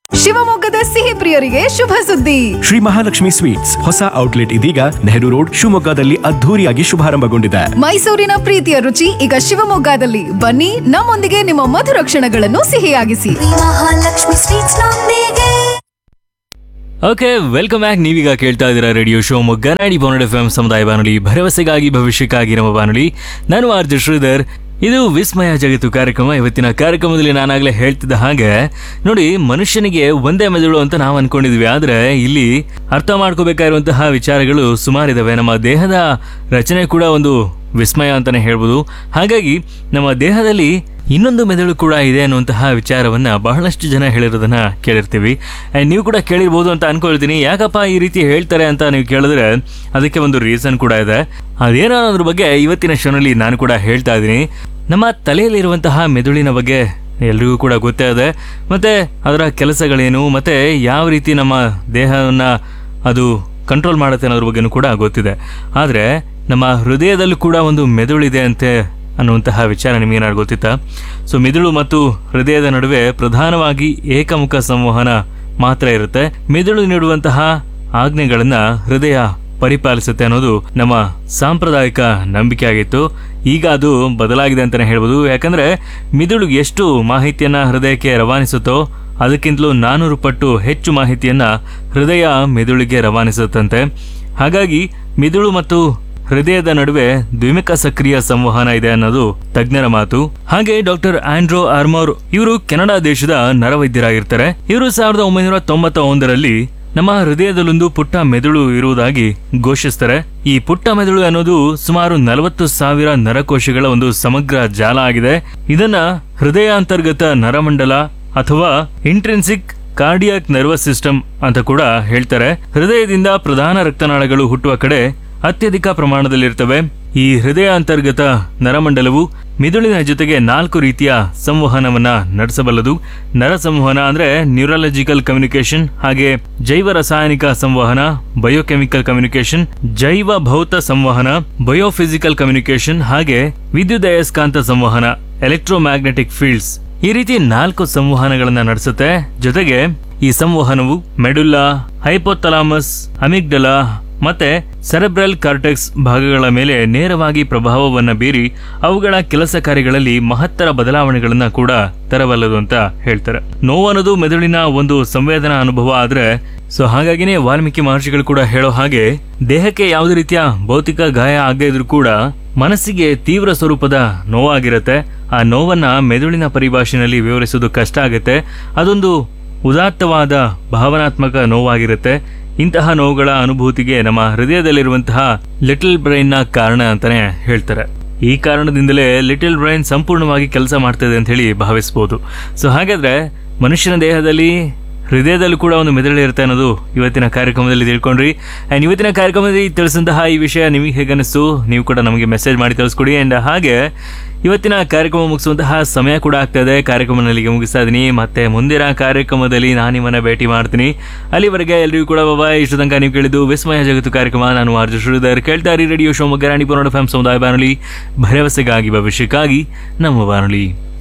ಶಿವಮೊಗ್ಗದ ಸಿಹಿ ಪ್ರಿಯರಿಗೆ ಶುಭ ಸುದ್ದಿ ಶ್ರೀ ಮಹಾಲಕ್ಷ್ಮಿ ಸ್ವೀಟ್ಸ್ ಹೊಸ ಔಟ್ಲೆಟ್ ಇದೀಗ ನೆಹರು ರೋಡ್ ಶಿವಮೊಗ್ಗದಲ್ಲಿ ಅದ್ಧೂರಿಯಾಗಿ ಶುಭಾರಂಭಗೊಂಡಿದೆ ಮೈಸೂರಿನ ಪ್ರೀತಿಯ ರುಚಿ ಈಗ ಶಿವಮೊಗ್ಗದಲ್ಲಿ ಬನ್ನಿ ನಮ್ಮೊಂದಿಗೆ ನಿಮ್ಮ ಮಧುರ ಕ್ಷಣಗಳನ್ನು ಸಿಹಿಯಾಗಿಸಿ ಮಹಾಲಕ್ಷ್ಮಿ ಸ್ವೀಟ್ಸ್ ನೊಂದಿಗೆ ಓಕೆ ವೆಲ್ಕಮ್ ಬ್ಯಾಕ್ ನೀವೀಗ ಕೇಳ್ತಾ ಇದ್ದೀರಾ ರೇಡಿಯೋ ಶಿವಮೊಗ್ಗ ನಾಡಿ ಬಾನುಡಿ ಎಫ್ ಎಂ ಸಮುದಾಯ ಬಾನುಲಿ ಭರವಸೆಗಾಗಿ ಭವಿಷ್ಯಕ್ಕಾಗಿ ನಮ್ಮ ಬಾನುಲಿ ನಾನು ಆರ್ ಜೆ ಶ್ರೀಧರ್ ಇದು ವಿಸ್ಮಯ ಜಗತ್ತು ಕಾರ್ಯಕ್ರಮ ಇವತ್ತಿನ ಕಾರ್ಯಕ್ರಮದಲ್ಲಿ ನಾನಾಗಲೇ ಹೇಳ್ತಿದ್ದ ಹಾಗೆ ನೋಡಿ ಮನುಷ್ಯನಿಗೆ ಒಂದೇ ಮೆದುಳು ಅಂತ ನಾವು ಅನ್ಕೊಂಡಿದ್ವಿ ಆದ್ರೆ ಇಲ್ಲಿ ಅರ್ಥ ಮಾಡ್ಕೋಬೇಕಾಗಿರುವಂತಹ ವಿಚಾರಗಳು ಸುಮಾರಿದಾವೆ ನಮ್ಮ ದೇಹದ ರಚನೆ ಕೂಡ ಒಂದು ವಿಸ್ಮಯ ಅಂತಾನೆ ಹೇಳ್ಬೋದು ಹಾಗಾಗಿ ನಮ್ಮ ದೇಹದಲ್ಲಿ ಇನ್ನೊಂದು ಮೆದುಳು ಕೂಡ ಇದೆ ಅನ್ನುವಂತಹ ವಿಚಾರವನ್ನ ಬಹಳಷ್ಟು ಜನ ಹೇಳಿರೋದನ್ನ ಕೇಳಿರ್ತೀವಿ And ನೀವು ಕೂಡ ಕೇಳಿರ್ಬೋದು ಅಂತ ಅನ್ಕೊಳ್ತೀನಿ ಯಾಕಪ್ಪ ಈ ರೀತಿ ಹೇಳ್ತಾರೆ ಅಂತ ನೀವು ಕೇಳಿದ್ರೆ ಅದಕ್ಕೆ ಒಂದು ರೀಸನ್ ಕೂಡ ಇದೆ ಅದೇನೋ ಅನ್ನೋದ್ರ ಬಗ್ಗೆ ಇವತ್ತಿನ ಶೋನಲ್ಲಿ ನಾನು ಕೂಡ ಹೇಳ್ತಾ ಇದ್ದೀನಿ ನಮ್ಮ ತಲೆಯಲ್ಲಿರುವಂತಹ ಮೆದುಳಿನ ಬಗ್ಗೆ ಎಲ್ರಿಗೂ ಕೂಡ ಗೊತ್ತೇ ಇದೆ ಮತ್ತೆ ಅದರ ಕೆಲಸಗಳೇನು ಮತ್ತೆ ಯಾವ ರೀತಿ ನಮ್ಮ ದೇಹವನ್ನ ಅದು ಕಂಟ್ರೋಲ್ ಮಾಡುತ್ತೆ ಅನ್ನೋದ್ರ ಬಗ್ಗೆನೂ ಕೂಡ ಗೊತ್ತಿದೆ ಆದರೆ ನಮ್ಮ ಹೃದಯದಲ್ಲೂ ಕೂಡ ಒಂದು ಮೆದುಳಿದೆ ಅಂತೆ ಅನ್ನುವಂತಹ ವಿಚಾರ ನಿಮಗೇನಾದ್ರು ಗೊತ್ತಿತ್ತಾ ಸೊ ಮಿದುಳು ಮತ್ತು ಹೃದಯದ ನಡುವೆ ಪ್ರಧಾನವಾಗಿ ಏಕಮುಖ ಸಂವಹನ ಮಾತ್ರ ಇರುತ್ತೆ ಮಿದುಳು ನೀಡುವಂತಹ ಆಜ್ಞೆಗಳನ್ನ ಹೃದಯ ಪರಿಪಾಲಿಸುತ್ತೆ ಅನ್ನೋದು ನಮ್ಮ ಸಾಂಪ್ರದಾಯಿಕ ನಂಬಿಕೆ ಆಗಿತ್ತು ಈಗ ಅದು ಬದಲಾಗಿದೆ ಅಂತಾನೆ ಹೇಳ್ಬೋದು ಯಾಕಂದ್ರೆ ಮಿದುಳು ಎಷ್ಟು ಮಾಹಿತಿಯನ್ನ ಹೃದಯಕ್ಕೆ ರವಾನಿಸುತ್ತೋ ಅದಕ್ಕಿಂತಲೂ ನಾನೂರು ಪಟ್ಟು ಹೆಚ್ಚು ಮಾಹಿತಿಯನ್ನ ಹೃದಯ ಮಿದುಳಿಗೆ ರವಾನಿಸುತ್ತಂತೆ ಹಾಗಾಗಿ ಮಿದುಳು ಮತ್ತು ಹೃದಯದ ನಡುವೆ ದ್ವಿಮುಖ ಸಕ್ರಿಯ ಸಂವಹನ ಇದೆ ಅನ್ನೋದು ತಜ್ಞರ ಮಾತು ಹಾಗೆ ಡಾಕ್ಟರ್ ಆಂಡ್ರೋ ಆರ್ಮೋರ್ ಇವರು ಕೆನಡಾ ದೇಶದ ನರವೈದ್ಯರಾಗಿರ್ತಾರೆ ಇವರು ಸಾವಿರದ ಒಂಬೈನೂರ ತೊಂಬತ್ತ ಒಂದರಲ್ಲಿ ನಮ್ಮ ಹೃದಯದಲ್ಲೊಂದು ಪುಟ್ಟ ಮೆದುಳು ಇರುವುದಾಗಿ ಘೋಷಿಸ್ತಾರೆ ಈ ಪುಟ್ಟ ಮೆದುಳು ಅನ್ನೋದು ಸುಮಾರು ನಲವತ್ತು ಸಾವಿರ ನರಕೋಶಗಳ ಒಂದು ಸಮಗ್ರ ಜಾಲ ಆಗಿದೆ ಇದನ್ನ ಹೃದಯ ಅಂತರ್ಗತ ನರಮಂಡಲ ಅಥವಾ ಇಂಟ್ರೆನ್ಸಿಕ್ ಕಾರ್ಡಿಯಾಕ್ ನರ್ವಸ್ ಸಿಸ್ಟಮ್ ಅಂತ ಕೂಡ ಹೇಳ್ತಾರೆ ಹೃದಯದಿಂದ ಪ್ರಧಾನ ರಕ್ತನಾಳಗಳು ಹುಟ್ಟುವ ಕಡೆ ಅತ್ಯಧಿಕ ಪ್ರಮಾಣದಲ್ಲಿರ್ತವೆ ಈ ಹೃದಯ ಅಂತರ್ಗತ ನರಮಂಡಲವು ಮಿದುಳಿನ ಜೊತೆಗೆ ನಾಲ್ಕು ರೀತಿಯ ಸಂವಹನವನ್ನ ನಡೆಸಬಲ್ಲದು ನರ ಸಂವಹನ ಅಂದ್ರೆ ನ್ಯೂರಾಲಜಿಕಲ್ ಕಮ್ಯುನಿಕೇಶನ್ ಹಾಗೆ ಜೈವ ರಾಸಾಯನಿಕ ಸಂವಹನ ಬಯೋಕೆಮಿಕಲ್ ಕಮ್ಯುನಿಕೇಶನ್ ಜೈವ ಭೌತ ಸಂವಹನ ಬಯೋಫಿಸಿಕಲ್ ಕಮ್ಯುನಿಕೇಶನ್ ಹಾಗೆ ವಿದ್ಯುದಯಸ್ಕಾಂತ ಸಂವಹನ ಎಲೆಕ್ಟ್ರೋಮ್ಯಾಗ್ನೆಟಿಕ್ ಫೀಲ್ಡ್ಸ್ ಈ ರೀತಿ ನಾಲ್ಕು ಸಂವಹನಗಳನ್ನ ನಡೆಸುತ್ತೆ ಜೊತೆಗೆ ಈ ಸಂವಹನವು ಮೆಡುಲ್ಲಾ ಹೈಪೋಥಲಾಮಸ್ ಅಮಿಗ್ಡಲಾ ಮತ್ತೆ ಸೆರೆಬ್ರಲ್ ಕಾರ್ಟೆಕ್ಸ್ ಭಾಗಗಳ ಮೇಲೆ ನೇರವಾಗಿ ಪ್ರಭಾವವನ್ನ ಬೀರಿ ಅವುಗಳ ಕೆಲಸ ಕಾರ್ಯಗಳಲ್ಲಿ ಮಹತ್ತರ ಬದಲಾವಣೆಗಳನ್ನ ಕೂಡ ತರಬಲ್ಲದು ಅಂತ ಹೇಳ್ತಾರೆ ನೋವು ಅನ್ನೋದು ಮೆದುಳಿನ ಒಂದು ಸಂವೇದನಾ ಅನುಭವ ಆದ್ರೆ ಸೊ ಹಾಗಾಗಿನೇ ವಾಲ್ಮೀಕಿ ಮಹರ್ಷಿಗಳು ಕೂಡ ಹೇಳೋ ಹಾಗೆ ದೇಹಕ್ಕೆ ಯಾವುದೇ ರೀತಿಯ ಭೌತಿಕ ಗಾಯ ಆಗದೇ ಇದ್ರೂ ಕೂಡ ಮನಸ್ಸಿಗೆ ತೀವ್ರ ಸ್ವರೂಪದ ನೋವಾಗಿರುತ್ತೆ ಆ ನೋವನ್ನ ಮೆದುಳಿನ ಪರಿಭಾಷೆಯಲ್ಲಿ ವಿವರಿಸೋದು ಕಷ್ಟ ಆಗುತ್ತೆ ಅದೊಂದು ಉದಾತ್ತವಾದ ಭಾವನಾತ್ಮಕ ನೋವಾಗಿರುತ್ತೆ ಇಂತಹ ನೋವುಗಳ ಅನುಭೂತಿಗೆ ನಮ್ಮ ಹೃದಯದಲ್ಲಿರುವಂತಹ ಲಿಟಲ್ ಬ್ರೈನ್ ನ ಕಾರಣ ಅಂತಾನೆ ಹೇಳ್ತಾರೆ ಈ ಕಾರಣದಿಂದಲೇ ಲಿಟಲ್ ಬ್ರೈನ್ ಸಂಪೂರ್ಣವಾಗಿ ಕೆಲಸ ಮಾಡ್ತದೆ ಅಂತ ಹೇಳಿ ಭಾವಿಸಬಹುದು ಸೊ ಹಾಗಾದ್ರೆ ಮನುಷ್ಯನ ದೇಹದಲ್ಲಿ ಹೃದಯದಲ್ಲೂ ಕೂಡ ಒಂದು ಮೆದುಳು ಇರುತ್ತೆ ಅನ್ನೋದು ಇವತ್ತಿನ ಕಾರ್ಯಕ್ರಮದಲ್ಲಿ ತಿಳ್ಕೊಂಡ್ರಿ ಆ್ಯಂಡ್ ಇವತ್ತಿನ ಕಾರ್ಯಕ್ರಮದಲ್ಲಿ ತಿಳಿಸಿದಂತಹ ಈ ವಿಷಯ ನಿಮಗೆ ಹೇಗನ್ನಿಸ್ತು ನೀವು ಕೂಡ ನಮಗೆ ಮೆಸೇಜ್ ಮಾಡಿ ತಿಳಿಸ್ಕೊಡಿ ಆ್ಯಂಡ್ ಹಾಗೆ ಇವತ್ತಿನ ಕಾರ್ಯಕ್ರಮ ಮುಗಿಸುವಂತಹ ಸಮಯ ಕೂಡ ಆಗ್ತಾ ಇದೆ ಕಾರ್ಯಕ್ರಮ ಇಲ್ಲಿಗೆ ಮುಗಿಸ್ತಾ ಇದ್ದೀನಿ ಮತ್ತೆ ಮುಂದಿನ ಕಾರ್ಯಕ್ರಮದಲ್ಲಿ ನಾನು ನಿಮ್ಮನ್ನ ಭೇಟಿ ಮಾಡ್ತೀನಿ ಅಲ್ಲಿವರೆಗೆ ಎಲ್ಲರಿಗೂ ಕೂಡ ಬಾಬಾ ಇಷ್ಟು ತನಕ ನೀವು ಕೇಳಿದ್ದು ವಿಸ್ಮಯ ಜಗತ್ತು ಕಾರ್ಯಕ್ರಮ ನಾನು ಆರ್ಜು ಶ್ರೀಧರ್ ಕೇಳ್ತಾ ಇರಿ ರೇಡಿಯೋ ಶಿವಮೊಗ್ಗ ರಾಣಿ ಪುರಾಣ ಫ್ಯಾಮ್ ಸಮುದಾಯ ಬಾನುಲಿ ಭರವಸೆಗಾಗಿ ಭವಿಷ್ಯಕ್ಕಾಗಿ ನಮ್ಮ ಬಾನುಲಿ